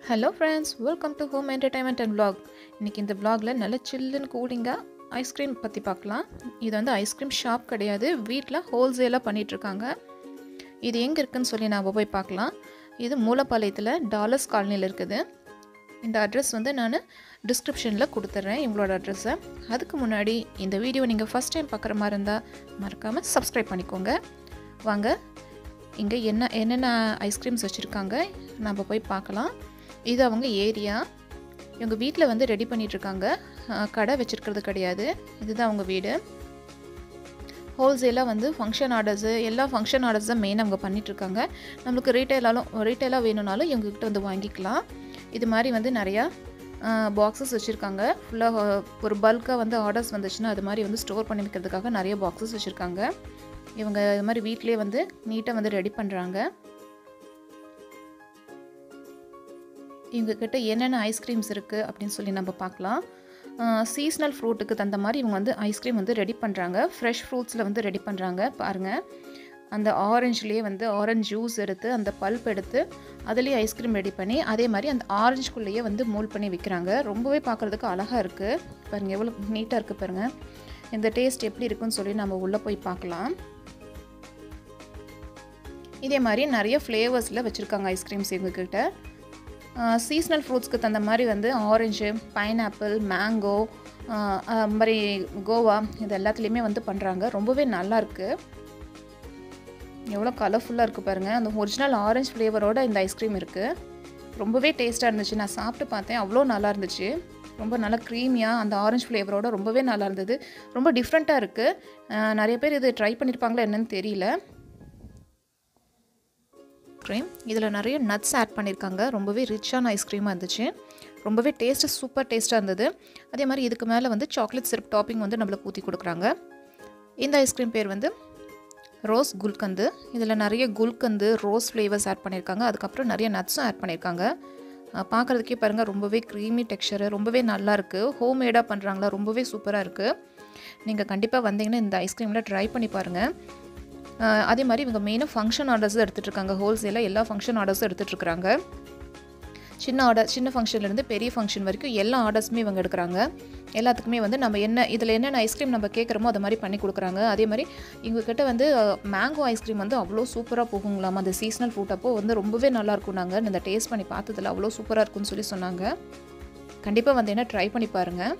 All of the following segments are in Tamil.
hello friends welcome to home entertainment and vlog இன்றைக்கி இந்த vlogல நல்ல சில்லுன்னு கூலிங்காக ஐஸ்கிரீம் பற்றி பார்க்கலாம் இது வந்து ஐஸ்கிரீம் ஷாப் கிடையாது வீட்டில் ஹோல்சேலாக பண்ணிகிட்ருக்காங்க இது எங்கே இருக்குன்னு சொல்லி நாம் போய் பார்க்கலாம் இது மூலப்பாளையத்தில் டாலர்ஸ் காலனியில் இருக்குது இந்த அட்ரஸ் வந்து நான் டிஸ்கிரிப்ஷனில் கொடுத்துட்றேன் இவங்களோட அட்ரஸை அதுக்கு முன்னாடி இந்த வீடியோ நீங்கள் ஃபஸ்ட் டைம் பார்க்குற மாதிரி இருந்தால் மறக்காமல் சப்ஸ்கிரைப் பண்ணிக்கோங்க வாங்க இங்கே என்ன என்னென்ன ஐஸ்கிரீம்ஸ் வச்சுருக்காங்க நம்ம போய் பார்க்கலாம் இது அவங்க ஏரியா இவங்க வீட்டில் வந்து ரெடி பண்ணிகிட்ருக்காங்க கடை வச்சுருக்கிறது கிடையாது இதுதான் அவங்க வீடு ஹோல்சேலாக வந்து ஃபங்க்ஷன் ஆர்டர்ஸு எல்லா ஃபங்க்ஷன் ஆர்டர்ஸ் தான் மெயின் அவங்க பண்ணிகிட்ருக்காங்க நம்மளுக்கு ரீட்டைலாலும் ரீட்டைலாக வேணும்னாலும் இவங்ககிட்ட வந்து வாங்கிக்கலாம் இது மாதிரி வந்து நிறையா பாக்ஸஸ் வச்சுருக்காங்க ஃபுல்லாக ஒரு பல்காக வந்து ஆர்டர்ஸ் வந்துச்சுன்னா அது மாதிரி வந்து ஸ்டோர் பண்ணி வைக்கிறதுக்காக நிறைய பாக்ஸஸ் வச்சுருக்காங்க இவங்க இது மாதிரி வீட்லேயே வந்து நீட்டாக வந்து ரெடி பண்ணுறாங்க இவங்கக்கிட்ட என்னென்ன ஐஸ்கிரீம்ஸ் இருக்குது அப்படின்னு சொல்லி நம்ம பார்க்கலாம் சீஸ்னல் ஃப்ரூட்டுக்கு தகுந்த மாதிரி இவங்க வந்து ஐஸ்கிரீம் வந்து ரெடி பண்ணுறாங்க ஃப்ரெஷ் ஃப்ரூட்ஸில் வந்து ரெடி பண்ணுறாங்க பாருங்கள் அந்த ஆரஞ்சுலேயே வந்து ஆரஞ்ச் ஜூஸ் எடுத்து அந்த பல்ப் எடுத்து அதுலேயே ஐஸ்கிரீம் ரெடி பண்ணி அதே மாதிரி அந்த ஆரஞ்சுக்குள்ளேயே வந்து மோல் பண்ணி விற்கிறாங்க ரொம்பவே பார்க்குறதுக்கு அழகாக இருக்குது பாருங்கள் எவ்வளோ நீட்டாக இருக்குது பாருங்கள் இந்த டேஸ்ட் எப்படி இருக்குன்னு சொல்லி நம்ம உள்ளே போய் பார்க்கலாம் இதே மாதிரி நிறைய ஃப்ளேவர்ஸில் வச்சுருக்காங்க ஐஸ்கிரீம்ஸ் இவங்கக்கிட்ட சீஸ்னல் ஃப்ரூட்ஸ்க்கு தகுந்த மாதிரி வந்து ஆரஞ்சு பைனாப்பிள் மேங்கோ மாதிரி கோவா இது எல்லாத்துலேயுமே வந்து பண்ணுறாங்க ரொம்பவே நல்லாயிருக்கு எவ்வளோ கலர்ஃபுல்லாக இருக்குது பாருங்கள் அந்த ஒரிஜினல் ஆரஞ்சு ஃப்ளேவரோட இந்த ஐஸ்கிரீம் இருக்குது ரொம்பவே டேஸ்ட்டாக இருந்துச்சு நான் சாப்பிட்டு பார்த்தேன் அவ்வளோ நல்லா இருந்துச்சு ரொம்ப நல்லா க்ரீமியாக அந்த ஆரஞ்சு ஃப்ளேவரோட ரொம்பவே நல்லா இருந்தது ரொம்ப டிஃப்ரெண்ட்டாக இருக்குது நிறைய பேர் இது ட்ரை பண்ணியிருப்பாங்களா என்னன்னு தெரியல ஐஸ்கிரீம் இதில் நிறைய நட்ஸ் ஆட் பண்ணியிருக்காங்க ரொம்பவே ரிச்சான ஐஸ்கிரீமாக இருந்துச்சு ரொம்பவே டேஸ்ட்டு சூப்பர் டேஸ்ட்டாக இருந்தது அதே மாதிரி இதுக்கு மேலே வந்து சாக்லேட் சிரப் டாப்பிங் வந்து நம்மளுக்கு ஊற்றி கொடுக்குறாங்க இந்த ஐஸ்கிரீம் பேர் வந்து ரோஸ் குல்கந்து இதில் நிறைய குல்கந்து ரோஸ் ஃப்ளேவர்ஸ் ஆட் பண்ணியிருக்காங்க அதுக்கப்புறம் நிறைய நட்ஸும் ஆட் பண்ணியிருக்காங்க பார்க்குறதுக்கே பாருங்கள் ரொம்பவே க்ரீமி டெக்ஸ்சரு ரொம்பவே நல்லாயிருக்கு ஹோம் மேடாக பண்ணுறாங்களா ரொம்பவே சூப்பராக இருக்குது நீங்கள் கண்டிப்பாக வந்தீங்கன்னா இந்த ஐஸ்கிரீமில் ட்ரை பண்ணி பாருங்கள் அதே மாதிரி இவங்க மெயினாக ஃபங்க்ஷன் ஆர்டர்ஸும் எடுத்துகிட்டு இருக்காங்க ஹோல்சேலாக எல்லா ஃபங்க்ஷன் ஆர்டர்ஸும் எடுத்துகிட்டு இருக்காங்க சின்ன ஆர்டர் சின்ன ஃபங்க்ஷன்லேருந்து பெரிய ஃபங்க்ஷன் வரைக்கும் எல்லா ஆர்டர்ஸுமே இவங்க எடுக்கிறாங்க எல்லாத்துக்குமே வந்து நம்ம என்ன இதில் என்னென்ன ஐஸ்கிரீம் நம்ம கேட்குறோமோ அதை மாதிரி பண்ணி கொடுக்குறாங்க அதே மாதிரி இவங்கக்கிட்ட வந்து மேங்கோ ஐஸ்கிரீம் வந்து அவ்வளோ சூப்பராக போகுங்களாம் அந்த சீசனல் ஃப்ரூட் அப்போ வந்து ரொம்பவே நல்லாயிருக்கும் நாங்கள் இந்த டேஸ்ட் பண்ணி பார்த்ததில் அவ்வளோ சூப்பராக இருக்குன்னு சொல்லி சொன்னாங்க கண்டிப்பாக வந்து என்ன ட்ரை பண்ணி பாருங்கள்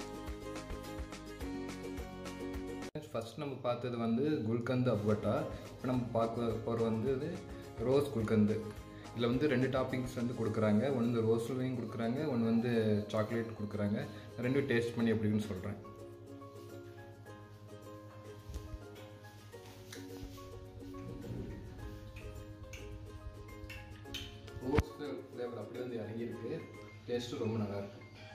ஃபஸ்ட் நம்ம பார்த்தது வந்து குல்கந்து அப்வட்டா இப்போ நம்ம பார்க்க போகிற வந்து இது ரோஸ் குல்கந்து இதில் வந்து ரெண்டு டாப்பிங்ஸ் வந்து கொடுக்குறாங்க ஒன்று வந்து ரோஸ்லையும் கொடுக்குறாங்க ஒன்று வந்து சாக்லேட் கொடுக்குறாங்க ரெண்டும் டேஸ்ட் பண்ணி எப்படின்னு சொல்கிறேன் ரோஸ் ஃப்ளேவர் அப்படியே வந்து இறங்கியிருக்கு டேஸ்ட்டும் ரொம்ப நல்லாயிருக்கு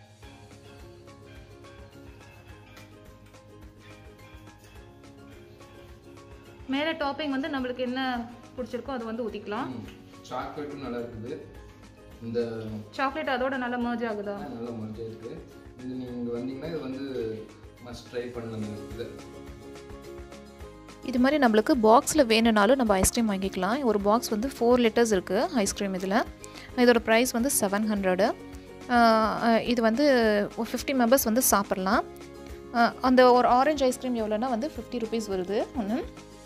மேலே டாப்பிங் வந்து நம்மளுக்கு என்ன பிடிச்சிருக்கோ அது வந்து ஊற்றிக்கலாம் சாக்லேட்டும் நல்லா இருக்குது இந்த சாக்லேட் அதோட நல்லா மர்ஜ் ஆகுதா நல்லா மர்ஜ் இருக்கு இது நீங்கள் வந்தீங்கன்னா இது வந்து மஸ்ட் ட்ரை பண்ணலாம் இது இது மாதிரி நம்மளுக்கு பாக்ஸில் வேணும்னாலும் நம்ம ஐஸ்கிரீம் வாங்கிக்கலாம் ஒரு பாக்ஸ் வந்து ஃபோர் லிட்டர்ஸ் இருக்குது ஐஸ்கிரீம் இதில் இதோட ப்ரைஸ் வந்து செவன் ஹண்ட்ரடு இது வந்து ஒரு ஃபிஃப்டி மெம்பர்ஸ் வந்து சாப்பிட்லாம் அந்த ஒரு ஆரஞ்சு ஐஸ்கிரீம் எவ்வளோனா வந்து ஃபிஃப்டி ருபீஸ் வருது ஒன்று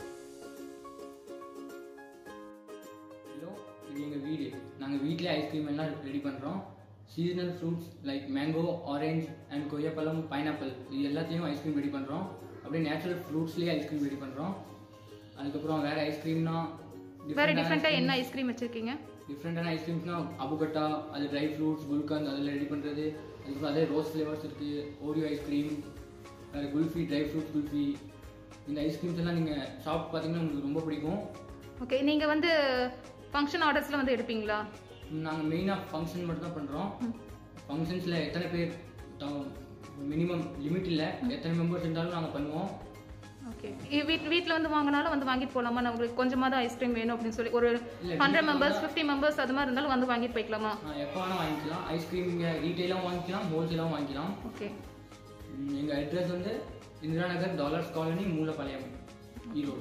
ஹலோ இது எங்கள் வீடு நாங்கள் வீட்டிலே ஐஸ்கிரீம் எல்லாம் ரெடி பண்ணுறோம் seasonal fruits like mango orange and கொய்யாப்பழம் பைனாப்பிள் இது எல்லாத்தையும் ஐஸ்கிரீம் ரெடி பண்ணுறோம் அப்படியே நேச்சுரல் ஃப்ரூட்ஸ்லேயே ஐஸ்கிரீம் ரெடி பண்ணுறோம் அதுக்கப்புறம் வேறு ஐஸ்கிரீம்னா வேறு டிஃப்ரெண்ட்டாக என்ன ஐஸ்கிரீம் வச்சுருக்கீங்க டிஃப்ரெண்ட்டான ஐஸ்கிரீம்ஸ்னா அபுகட்டா அது ட்ரை ஃப்ரூட்ஸ் குல்கந்த் அதில் ரெடி பண்ணுறது அதுக்கப்புறம் அதே ரோஸ் ஃப்ளேவர்ஸ் இருக்குது ஓரியோ ஐஸ்கிரீம் வேறு குல்ஃபி ட்ரை ஃப்ரூட் குல்ஃபி இந்த ஐஸ்கிரீம்ஸ் எல்லாம் நீங்கள் சாப்பிட்டு பார்த்தீங்கன்னா உங்களுக்கு ரொம்ப பிடிக்கும் ஓகே நீங்கள் வந்து ஃபங்க்ஷன் ஆர்டர்ஸில் வந்து எடுப்பீங்களா நாங்கள் மெயினாக ஃபங்க்ஷன் மட்டும் தான் பண்ணுறோம் ஃபங்க்ஷன்ஸில் எத்தனை பேர் மினிமம் லிமிட் இல்லை எத்தனை மெம்பர்ஸ் இருந்தாலும் நாங்கள் பண்ணுவோம் ஓகே வீட் வீட்டில் வந்து வாங்கினாலும் வந்து வாங்கிட்டு போகலாமா நம்மளுக்கு கொஞ்சமாக தான் ஐஸ்கிரீம் வேணும் அப்படின்னு சொல்லி ஒரு இல்ல, ஹண்ட்ரட் மெம்பர்ஸ் ஃபிஃப்டி மெம்பர்ஸ் அது மாதிரி இருந்தாலும் வந்து வாங்கிட்டு போய்க்கலாமா எப்போ வேணால் வாங்கிக்கலாம் ஐஸ்கிரீம் இங்கே ரீட்டெயிலாகவும் வாங்கிக்கலாம் ஹோல்சேலாகவும் வாங்கிக்கலாம் ஓகே எங்கள் அட்ரஸ் வந்து इंदिरा नगर डॉलर्स कॉलोनी मूलापालयम ईरोड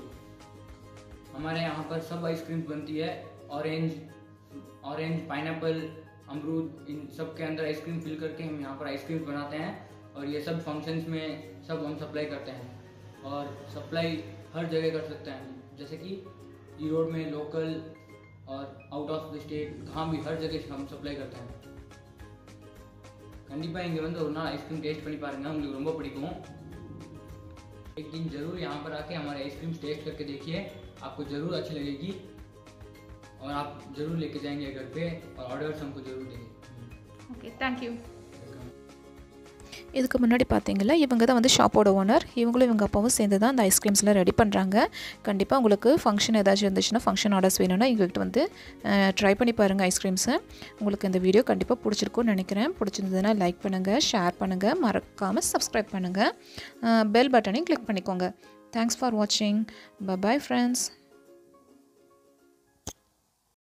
हमारे यहाँ पर सब आइसक्रीम बनती है ऑरेंज ऑरेंज पाइनएप्पल अमरूद इन सब के अंदर आइसक्रीम फिल करके हम यहाँ पर आइसक्रीम बनाते हैं और ये सब फंक्शंस में सब हम सप्लाई करते हैं और सप्लाई हर जगह कर सकते हैं जैसे कि यूरोप में लोकल और आउट ऑफ द स्टेट कहाँ भी हर जगह हम सप्लाई करते हैं கண்டிப்பாக இங்கே வந்து ஒரு நாள் ஐஸ்கிரீம் டேஸ்ட் பண்ணி பாருங்கள் உங்களுக்கு ரொம்ப பிடிக்கும் एक दिन ज़रूर यहाँ पर आके हमारे आइसक्रीम टेस्ट करके देखिए आपको ज़रूर अच्छी लगेगी और आप ज़रूर लेके जाएंगे घर पे और ऑर्डर्स हमको ज़रूर देंगे ஓகே தேங்க்யூ இதுக்கு முன்னாடி பார்த்தீங்களா இவங்க தான் வந்து ஷாப்போட ஓனர் இவங்களும் இவங்க அப்பாவும் சேர்ந்து தான் அந்த ஐஸ்கிரீம்ஸ்லாம் ரெடி பண்ணுறாங்க கண்டிப்பாக உங்களுக்கு ஃபங்க்ஷன் ஏதாச்சும் இருந்துச்சுன்னா ஃபங்க்ஷன் ஆர்டர்ஸ் வேணும்னா எங்ககிட்ட வந்து ட்ரை பண்ணி பாருங்கள் ஐஸ்கிரீம்ஸை உங்களுக்கு இந்த வீடியோ கண்டிப்பாக பிடிச்சிருக்கும்னு நினைக்கிறேன் பிடிச்சிருந்ததுன்னா லைக் பண்ணுங்கள் ஷேர் பண்ணுங்கள் மறக்காமல் சப்ஸ்கிரைப் பண்ணுங்கள் பெல் பட்டனையும் கிளிக் பண்ணிக்கோங்க தேங்க்ஸ் ஃபார் வாட்சிங் பபாய் ஃப்ரெண்ட்ஸ்